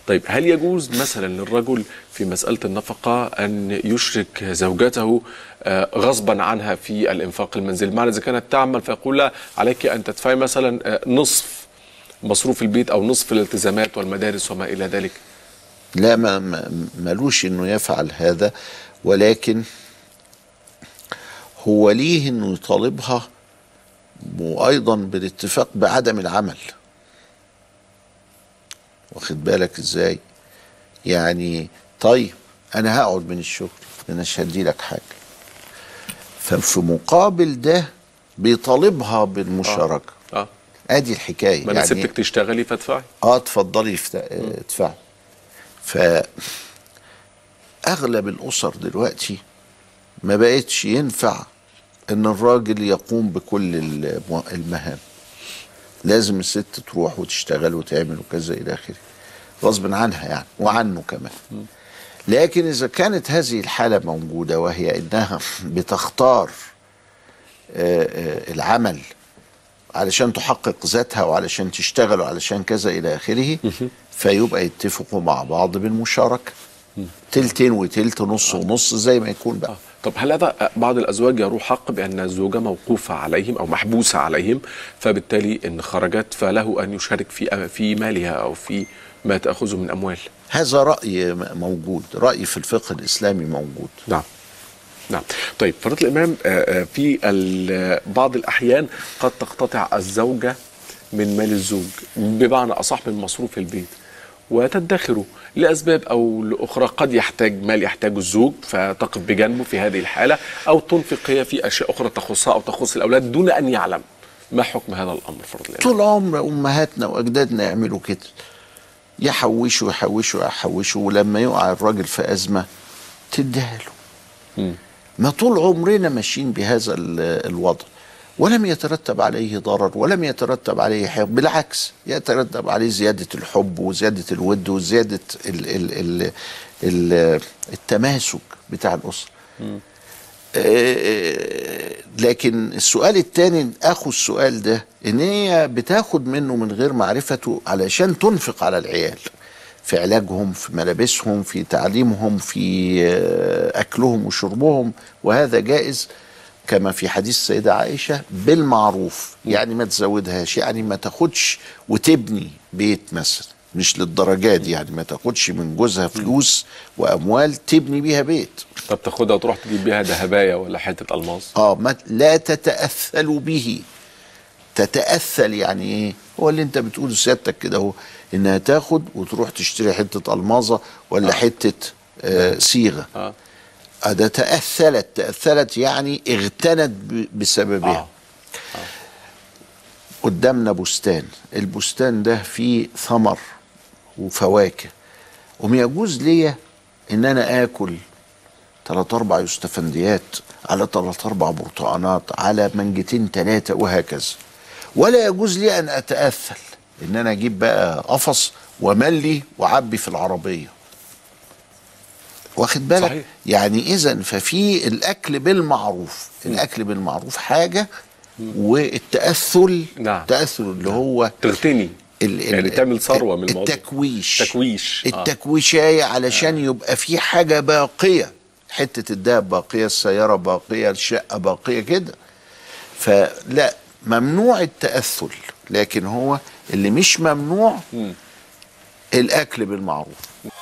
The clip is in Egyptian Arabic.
طيب هل يجوز مثلا للرجل في مسألة النفقة أن يشرك زوجته آه، غصبا عنها في الإنفاق المنزلي بمعنى إذا كانت تعمل فيقول لها عليك أن تدفعي مثلا آه، نصف مصروف البيت أو نصف الالتزامات والمدارس وما إلى ذلك لا ما ما- ملوش انه يفعل هذا ولكن هو ليه انه يطالبها وايضا بالاتفاق بعدم العمل واخد بالك ازاي يعني طيب انا هقعد من الشغل انا مش هدي لك حاجه ففي مقابل ده بيطالبها بالمشاركه اه ادي الحكايه ما أنا سبتك تشتغلي فادفعي اه اتفضلي افت- ادفع ف اغلب الاسر دلوقتي ما بقتش ينفع ان الراجل يقوم بكل الم- المهام لازم الست تروح وتشتغل وتعمل وكذا الى اخره غصب عنها يعني وعنه كمان لكن اذا كانت هذه الحاله موجوده وهي انها بتختار آه، آه، العمل علشان تحقق ذاتها وعلشان تشتغل وعلشان كذا الى اخره فيبقى يتفقوا مع بعض بالمشاركه تلتين وتلت نص ونص زي ما يكون بقى طب هل هذا بعض الازواج يروح حق بان الزوجه موقوفه عليهم او محبوسه عليهم فبالتالي ان خرجت فله ان يشارك في في مالها او في ما تاخذه من اموال هذا راي م- موجود راي في الفقه الاسلامي موجود نعم نعم طيب فضيله الامام آه، آه، في ال- بعض الاحيان قد تقتطع الزوجه من مال الزوج بمعنى اصح من مصروف البيت وتدخره لاسباب او لاخرى قد يحتاج مال يحتاجه الزوج فتقف بجانبه في هذه الحاله او تنفق هي في اشياء اخرى تخصها او تخص الاولاد دون ان يعلم ما حكم هذا الامر فضل الامام طول عمر امهاتنا واجدادنا يعملوا كده يحوشوا يحوشوا يحوشوا ولما يقع الراجل في ازمه تديها له ما طول عمرنا ماشيين بهذا ال- الوضع ولم يترتب عليه ضرر ولم يترتب عليه حاجة بالعكس يترتب عليه زيادة الحب وزيادة الود وزيادة ال ال ال ال التماسك بتاع الأسرة آه، لكن السؤال الثاني اخو السؤال ده ان هي بتاخد منه من غير معرفته علشان تنفق على العيال في علاجهم في ملابسهم في تعليمهم في آه، اكلهم وشربهم وهذا جائز كما في حديث السيدة عائشة بالمعروف يعني ما تزودهاش يعني ما تاخدش وتبني بيت مثلا مش للدرجة دي يعني ما تاخدش من جوزها فلوس وأموال تبني بيها بيت طب تاخدها وتروح تجيب بيها ذهبايه ولا حته الماس اه ما لا تتأثل به تتأثل يعني ايه هو اللي انت بتقوله سيادتك كده اهو انها تاخد وتروح تشتري حتة الماظة ولا حتة آه صيغة اه آه ده تأثلت تأثلت يعني اغتنت ب- بسببها آه. قدامنا بستان البستان ده فيه ثمر وفواكه وما يجوز ليا ان انا اكل ثلاث اربع يستفنديات على ثلاث اربع برتقانات على منجتين ثلاثه وهكذا ولا يجوز لي ان اتاثل ان انا اجيب بقى قفص وملي وعبي في العربيه واخد بالك صحيح. يعني اذا ففي الاكل بالمعروف الاكل بالمعروف حاجه والتاثل نعم. التاثل اللي هو تغتني ال- ال- يعني تعمل ثروه من الموضوع التكويش تكويش آه. التكويشاية علشان يبقى في حاجة باقية حتة الدهب باقية السيارة باقية الشقة باقية كده فلا ممنوع التأثل لكن هو اللي مش ممنوع الأكل بالمعروف